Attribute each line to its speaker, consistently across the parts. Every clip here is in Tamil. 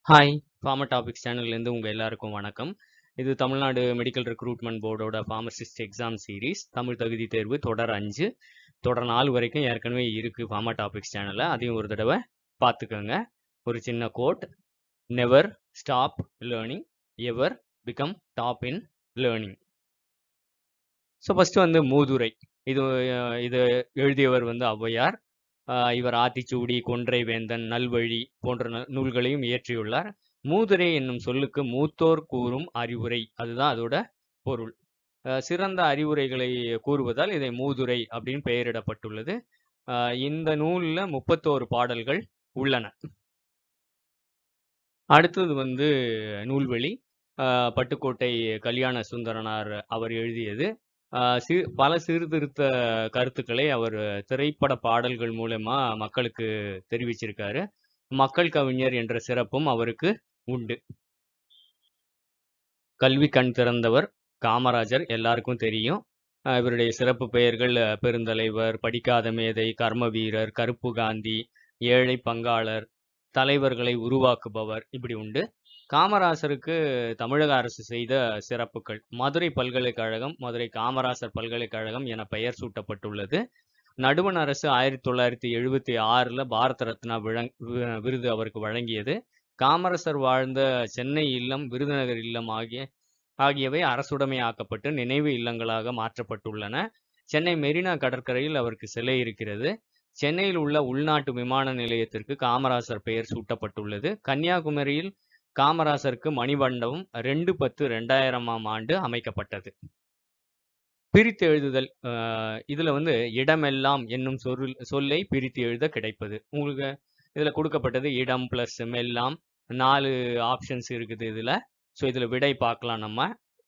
Speaker 1: ஹாய்! ஃபார்மா டாபிக்ஸ் சேனல்லேருந்து உங்க எல்லாருக்கும் வணக்கம். இது தமிழ்நாடு மெடிக்கல் ரெக்ரூட்மென்ட் போர்டோட பார்மசிஸ்ட் எக்ஸாம் சீரிஸ். தமிழ் தகுதி தேர்வு தொடர் 5. தொடர் 4 வரைக்கும் ஏற்கனவே இருக்கு ஃபார்மா டாபிக்ஸ் சேனல்ல. அதையும் ஒரு தடவ பார்த்துக்கங்க. ஒரு சின்ன quote. Never stop learning. Ever become top in learning. So first வந்து மூதுரை. இது அ இது எழுதியவர் வந்து ஔவையார். அ இவர் ஆத்திச்சூடி, கொன்றை வேந்தன், நல்வழி போன்ற ந நூல்களையும் இயற்றியுள்ளார். மூதுரை என்னும் சொல்லுக்கு மூத்தோர் கூறும் அறிவுரை. அதுதான் அதோட பொருள். அ சிறந்த அறிவுரைகளை கூறுவதால் இதை மூதுரை அப்படின்னு பெயரிடப்பட்டுள்ளது. அ இந்த நூல்ல 31 பாடல்கள் உள்ளன. அடுத்தது வந்து நூல்வழி. அ பட்டுக்கோட்டை கல்யாண சுந்தரனார் அவர் எழுதியது. அ சி பல சீர்திருத்த கருத்துக்களை அவர் திரைப்பட பாடல்கள் மூலமா மக்களுக்கு தெரிவிச்சிருக்காரு. மக்கள் கவிஞர் என்ற சிறப்பும் அவருக்கு உண்டு. கல்வி கண் திறந்தவர் காமராஜர் எல்லாருக்கும் தெரியும். அ இவருடைய சிறப்பு பெயர்கள் பெருந்தலைவர், படிக்காத மேதை, கர்மவீரர், கருப்பு காந்தி, ஏழை பங்காளர், தலைவர்களை உருவாக்குபவர் இப்படி உண்டு. காமராசருக்கு தமிழக அரசு செய்த சிறப்புகள். மதுரை பல்கலைக்கழகம், மதுரை காமராசர் பல்கலைக்கழகம் என பெயர் சூட்டப்பட்டுள்ளது. நடுவண் அரசு 1976ல பாரத ரத்னா விழங் வி விருது அவருக்கு வழங்கியது. காமராசர் வாழ்ந்த சென்னை இல்லம், விருதுநகர் இல்லம் ஆகிய ஆகியவை அரசுடைமையாக்கப்பட்டு நினைவு இல்லங்களாக மாற்றப்பட்டுள்ளன. சென்னை மெரினா கடற்கரையில் அவருக்கு சிலை இருக்கிறது. சென்னையில் உள்ள உள்நாட்டு விமான நிலையத்திற்கு காமராசர் பெயர் சூட்டப்பட்டுள்ளது. கன்னியாகுமரியில் காமராசருக்கு மணிமண்டபம் 2/10/2000ஆம் ஆண்டு அமைக்கப்பட்டது. பிரித்து எழுதுதல். அ இதுல வந்து இடமெல்லாம் என்னும் சொருள் சொல்லை பிரித்து எழுத கிடைப்பது. உங்களுக்கு இதுல குடுக்கப்பட்டது இடம் பிளஸ் மெல்லாம் 4 ஆப்ஷன்ஸ் இருக்குது இதுல. ஸோ இதுல விடை பார்க்கலாம் நம்ம.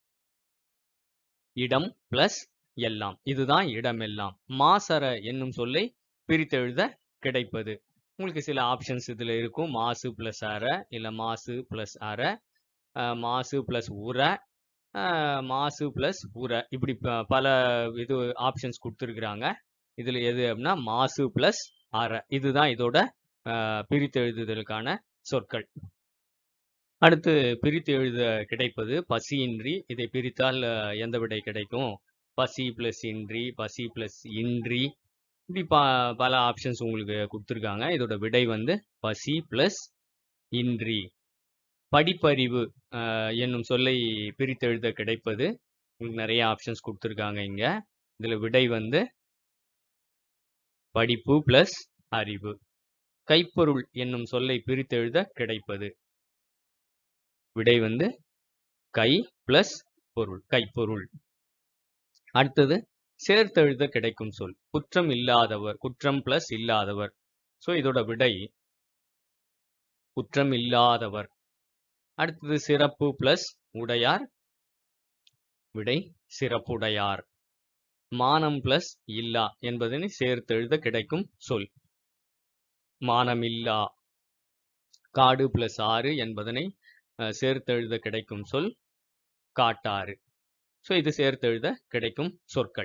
Speaker 1: இடம் பிளஸ் எல்லாம். இதுதான் இடமெல்லாம். மாசற என்னும் சொல்லை பிரித்தெழுத கிடைப்பது. உங்களுக்கு சில ஆப்ஷன்ஸ் இதுல இருக்கும். மாசு பிளஸ் அற, இல்ல மாசு பிளஸ் அற, அ மாசு பிளஸ் உற, அ மாசு பிளஸ் உற. இப்படி ப பல இது ஆப்ஷன்ஸ் குடுத்திருக்கிறாங்க. இதுல எது அப்படின்னா மாசு பிளஸ் அற. இதுதான் இதோட அ பிரித்தெழுதுதலுக்கான சொற்கள். அடுத்து பிரித்து எழுத கிடைப்பது பசியின்றி. இதை பிரித்தால் எந்த விடை கிடைக்கும்? பசி பிளஸ் இன்றி, பசி பிளஸ் இன்றி இப்படி ப பல ஆப்ஷன்ஸ் உங்களுக்கு குடுத்திருக்காங்க. இதோட விடை வந்து பசி பிளஸ் இன்றி. படிப்பறிவு அ என்னும் சொல்லை பிரித்தெழுத கிடைப்பது. உங்களுக்கு நெறைய ஆப்ஷன்ஸ் குடுத்திருக்காங்க இங்க. இதுல விடை வந்து படிப்பு பிளஸ் அறிவு. கைப்பொருள் என்னும் சொல்லை பிரித்தெழுத கிடைப்பது. விடை வந்து கை பிளஸ் பொருள். கைப்பொருள். அடுத்தது சேர்த்தெழுத கிடைக்கும் சொல். குற்றம் இல்லாதவர். குற்றம் பிளஸ் இல்லாதவர். ஸோ இதோட விடை குற்றம் இல்லாதவர். அடுத்தது சிறப்பு பிளஸ் உடையார். விடை சிறப்புடையார். மானம் பிளஸ் இல்லா என்பதனை சேர்த்தெழுத கிடைக்கும் சொல். மானமில்லா. காடு பிளஸ் ஆறு என்பதனை அ சேர்த்தெழுத கிடைக்கும் சொல் காட்டாறு. ஸோ இது சேர்த்தெழுத கிடைக்கும் சொற்கள்.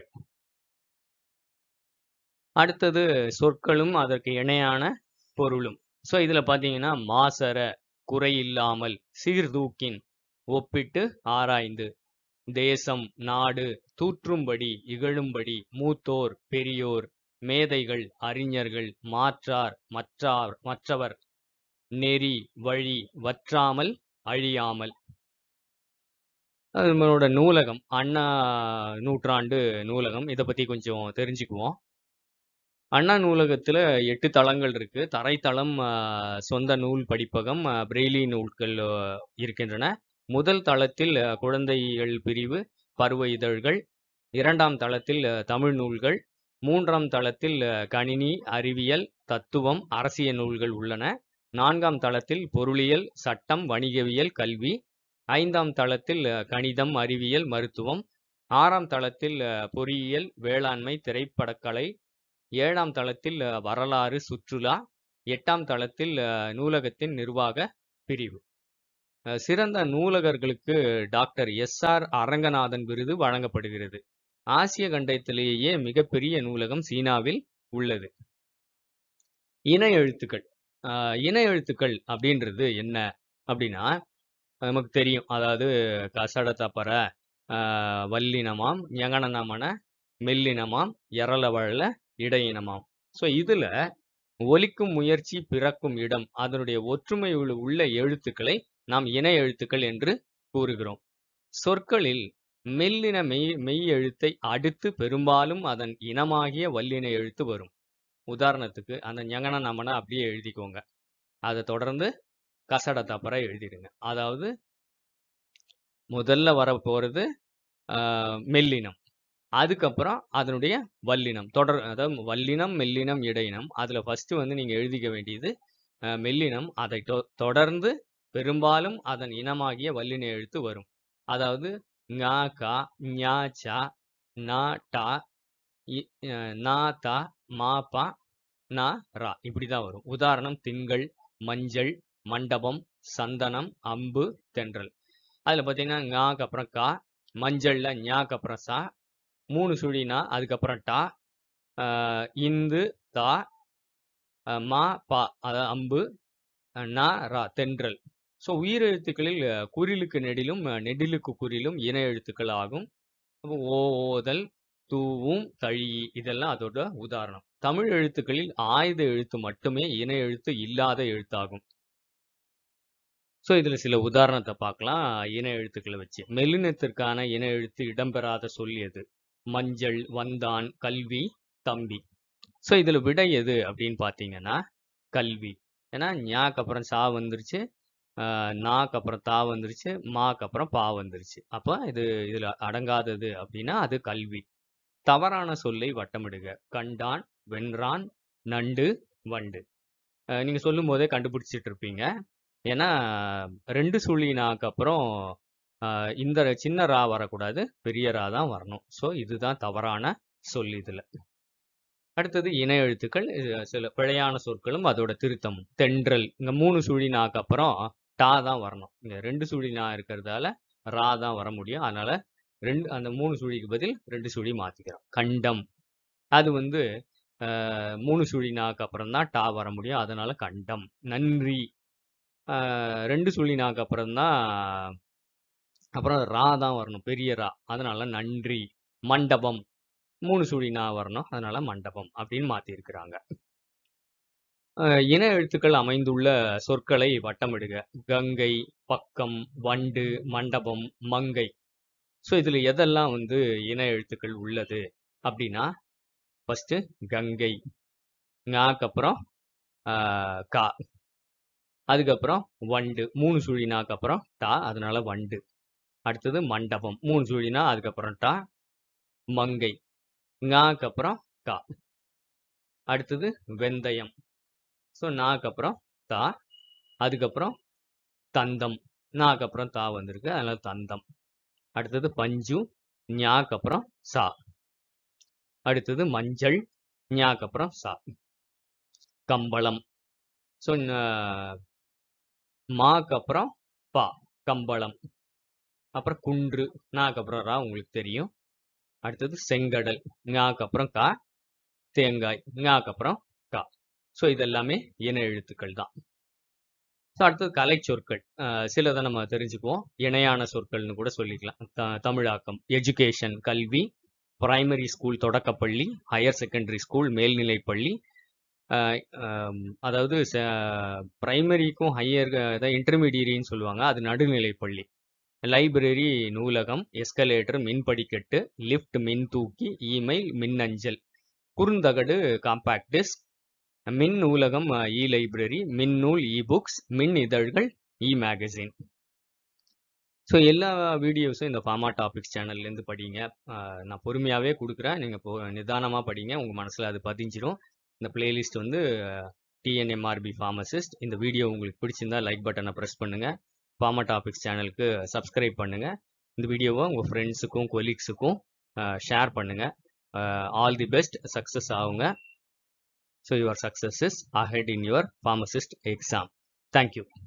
Speaker 1: அடுத்தது சொற்களும் அதற்கு இணையான பொருளும். ஸோ இதுல பார்த்தீங்கன்னா மாசற குறையில்லாமல், சீர்தூக்கின், ஒப்பிட்டு ஆராய்ந்து, தேசம், நாடு, தூற்றும்படி, இகழும்படி, மூத்தோர், பெரியோர், மேதைகள், அறிஞர்கள், மாற்றார், மற்றார் மற்றவர், நெறி, வழி, வற்றாமல், அழியாமல். அது நம்மளோட நூலகம். அண்ணா நூற்றாண்டு நூலகம். இத பத்தி கொஞ்சம் தெரிஞ்சுக்குவோம். அண்ணா நூலகத்துல 8 தளங்கள் இருக்கு. தரைத்தளம் அ சொந்த நூல் படிப்பகம், அ பிரெய்லி நூல்கள் இருக்கின்றன. முதல் தளத்தில் குழந்தைகள் பிரிவு, பருவ இதழ்கள். 2ஆம் தளத்தில் தமிழ் நூல்கள். 3ஆம் தளத்தில் கணினி, அறிவியல், தத்துவம், அரசியல் நூல்கள் உள்ளன. 4ஆம் தளத்தில் பொருளியல், சட்டம், வணிகவியல், கல்வி. 5ஆம் தளத்தில் கணிதம், அறிவியல், மருத்துவம். 6ஆம் தளத்தில் பொறியியல், வேளாண்மை, திரைப்படக்கலை. 7ஆம் தளத்தில் வரலாறு, சுற்றுலா. 8ஆம் தளத்தில் நூலகத்தின் நிர்வாக பிரிவு. அ சிறந்த நூலகர்களுக்கு டாக்டர் எஸ்.ஆர். அரங்கநாதன் விருது வழங்கப்படுகிறது. ஆசிய கண்டத்திலேயே மிகப்பெரிய நூலகம் சீனாவில் உள்ளது. இன எழுத்துக்கள். அ இன எழுத்துக்கள் அப்படின்றது என்ன அப்படின்னா நமக்கு தெரியும் அதாவது கசட தப்பற ஆஹ் வல்லினமாம் ஞகனநமன மெல்லினமாம் எரளவழல இடையினமாம் ஸோ இதுல ஒலிக்கும் முயற்சி பிறக்கும் இடம் அதனுடைய ஒற்றுமை உள்ள- உள்ள எழுத்துக்களை நாம் இணை எழுத்துக்கள் என்று கூறுகிறோம் சொற்களில் மெல்லின மெய் மெய் எழுத்தை அடுத்து பெரும்பாலும் அதன் இனமாகிய வல்லின எழுத்து வரும் உதாரணத்துக்கு அந்த ஞகன நமன அப்படியே எழுதிக்கோங்க அதை தொடர்ந்து கசட தப்பற எழுதிடுங்க அதாவது முதல்ல வர போறது ஆஹ், மெல்லினம் அதுக்கப்புறம் அதனுடைய வல்லினம் தொடர் அதாவது வல்லினம் மெல்லினம் இடையினம் அதுல ஃபர்ஸ்ட் வந்து நீங்க எழுதிக்க வேண்டியது அஹ், மெல்லினம் அதை தொ- தொடர்ந்து பெரும்பாலும் அதன் இனமாகிய வல்லின எழுத்து வரும் அதாவது ங கா ஞா சா நா டா இ- அஹ், நா தா மா பா நா ரா இப்படிதான் வரும் உதாரணம் திங்கள் மஞ்சள் மண்டபம் சந்தனம் அம்பு தென்றல் அதுல பாத்தீங்கன்னா ஞாக்கு அப்புறம் கா மஞ்சள்ல ஞாக்கு அப்புறம் சா மூணு சுழினா அதுக்கப்புறம் டா ஆஹ் இந்து தா ஆஹ் மா பா அதாவது அம்பு அஹ் நா ரா தென்றல் ஸோ உயிரெழுத்துக்களில் அஹ், குறிலுக்கு நெடிலும் அஹ், நெடிலுக்கு குறிலும் இன எழுத்துக்கள் ஆகும் அப்போ ஓ ஓதல் தூவும் தழி இதெல்லாம் அதோட உதாரணம் தமிழ் எழுத்துக்களில் ஆயுத எழுத்து மட்டுமே இன எழுத்து இல்லாத எழுத்தாகும் ஸோ இதுல சில உதாரணத்தை பார்க்கலாம் இன எழுத்துக்களை வச்சு மெல்லினத்திற்கான இன எழுத்து இடம்பெறாத சொல் எது மஞ்சள் வந்தான் கல்வி தம்பி ஸோ இதுல விடை எது அப்படின்னு பார்த்தீங்கன்னா கல்வி ஏன்னா ஞாக்கு அப்புறம் சா வந்துருச்சு ஆஹ் நாக்கு அப்புறம் தா வந்துருச்சு மாக்கு அப்புறம் பா வந்துருச்சு அப்போ இது இதுல அடங்காதது அப்படின்னா அது கல்வி தவறான சொல்லை வட்டமிடுக கண்டான் வென்றான் நண்டு வண்டு அஹ் நீங்க சொல்லும் போதே கண்டுபிடிச்சிட்டு இருப்பீங்க ஏன்னா ரெண்டு சுழினாக்கு அப்புறம் ஆஹ் இந்த சின்ன ரா வரக்கூடாது பெரிய ரா தான் வரணும் ஸோ இதுதான் தவறான சொல் இதுல அடுத்தது இணை எழுத்துக்கள் இது சில பிழையான சொற்களும் அதோட திருத்தமும் தென்றல் இங்க மூணு சுழினாக்கு அப்புறம் டா தான் வரணும் இங்க ரெண்டு சுழினா இருக்கிறதால ரா தான் வர முடியும் அதனால ரெண்டு அந்த மூணு சுழிக்கு பதில் ரெண்டு சுழி மாத்திக்கிறோம் கண்டம் அது வந்து ஆஹ், மூணு சுழினாக்கு அப்புறம் தான் டா வர முடியும் அதனால கண்டம் நன்றி ஆஹ், ரெண்டு சுழினாக்கு அப்புறம் தான் அப்புறம் ரா தான் வரணும் பெரிய ரா அதனால நன்றி மண்டபம் மூணு சுழினா வரணும் அதனால மண்டபம் அப்படின்னு மாத்தி இருக்கிறாங்க இன எழுத்துக்கள் அமைந்துள்ள சொற்களை வட்டமிடுக கங்கை பக்கம் வண்டு மண்டபம் மங்கை ஸோ இதுல எதெல்லாம் வந்து இன எழுத்துக்கள் உள்ளது அப்படின்னா ஃபர்ஸ்ட் கங்கை ஞாக்கு அப்புறம் ஆஹ், கா அதுக்கப்புறம் வண்டு மூணு சுழினாக்கு அப்புறம் டா அதனால வண்டு அடுத்தது மண்டபம் மூணு சுழினா அதுக்கப்புறம் டா மங்கை ஞாக்கு அப்புறம் கா அடுத்தது வெந்தயம் ஸோ நாக்கு அப்புறம் தா அதுக்கப்புறம் தந்தம் நாக்கு அப்புறம் தா வந்திருக்கு அதனால தந்தம் அடுத்தது பஞ்சு ஞாக்கு அப்புறம் சா அடுத்தது மஞ்சள் ஞாக்கு அப்புறம் சா கம்பளம் ஸோ மாக்கு அப்புறம் பா கம்பளம் அப்புறம் குன்று நாக்கு அப்புறம் ரா உங்களுக்கு தெரியும் அடுத்தது செங்கடல் ஞாக்கு அப்புறம் கா தேங்காய் ஞாக்கு அப்புறம் கா ஸோ இதெல்லாமே இன எழுத்துக்கள் தான் ஸோ அடுத்தது கலை சொற்கள் அஹ் சிலதை நம்ம தெரிஞ்சுக்குவோம் இணையான சொற்கள்னு கூட சொல்லிக்கலாம் த- தமிழாக்கம் எஜுகேஷன் கல்வி பிரைமரி ஸ்கூல் தொடக்கப்பள்ளி ஹையர் செகண்டரி ஸ்கூல் மேல்நிலைப்பள்ளி அஹ் ஆம், அதாவது பிரைமரிக்கும் ஹையர் அதாவது இன்டர்மீடியரின்னு சொல்லுவாங்க அது நடுநிலைப்பள்ளி லைப்ரரி நூலகம் எஸ்கலேட்டர் மின்படிக்கட்டு லிஃப்ட் மின் தூக்கி இமெயில் மின்னஞ்சல் குறுந்தகடு காம்பாக்ட் டிஸ்க் மின் நூலகம் இ லைப்ரரி மின்னூல் இ புக்ஸ் மின் இதழ்கள் இ மேகசின் ஸோ எல்லா வீடியோஸும் இந்த ஃபார்மா டாபிக்ஸ் சேனல்லேருந்து படிங்க அஹ் நான் பொறுமையாகவே கொடுக்குறேன் நீங்கள் இப்போ நிதானமாக படிங்க உங்கள் மனசில் அது பதிஞ்சிரும் இந்த பிளேலிஸ்ட் வந்து டிஎன்எம்ஆர்பி ஃபார்மசிஸ்ட் இந்த வீடியோ உங்களுக்கு பிடிச்சிருந்தா லைக் பட்டனை ப்ரெஸ் பண்ணுங்கள் ஃபார்மா டாபிக்ஸ் சேனலுக்கு சப்ஸ்கிரைப் பண்ணுங்கள் இந்த வீடியோவை உங்கள் ஃப்ரெண்ட்ஸுக்கும் கொலீக்ஸுக்கும் ஷேர் பண்ணுங்கள் ஆல் தி பெஸ்ட் சக்ஸஸ் ஆகுங்க so your success is ahead in your pharmacist exam thank you